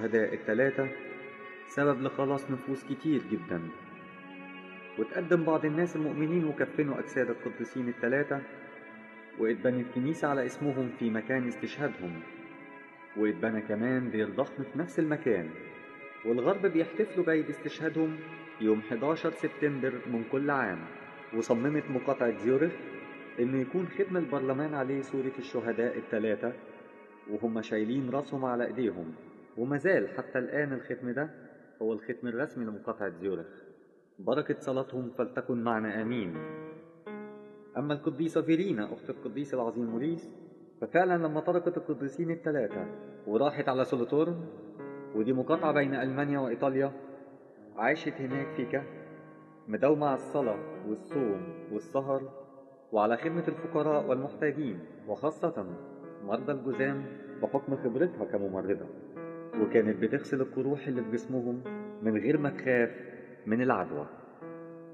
الشهداء التلاتة سبب لخلاص نفوس كتير جدا وتقدم بعض الناس المؤمنين وكفنوا أجساد القديسين التلاتة واتبنت كنيسة على اسمهم في مكان استشهادهم واتبنى كمان دير ضخم في نفس المكان والغرب بيحتفلوا بعيد استشهادهم يوم 11 سبتمبر من كل عام وصممت مقاطعة زيورخ إنه يكون ختم البرلمان عليه صورة الشهداء التلاتة وهم شايلين راسهم على إيديهم وما زال حتى الآن الختم ده هو الختم الرسمي لمقاطعة زيورخ بركة صلاتهم فلتكن معنا آمين أما القديسة فيرينا أخت القديس العظيم موريس ففعلا لما تركت القديسين الثلاثة وراحت على سولوتورن ودي مقاطعة بين ألمانيا وإيطاليا عاشت هناك في كهف مداومة على الصلاة والصوم والسهر وعلى خدمة الفقراء والمحتاجين وخاصة مرضى الجذام بحكم خبرتها كممرضة وكانت بتغسل القروح اللي في جسمهم من غير ما تخاف من العدوى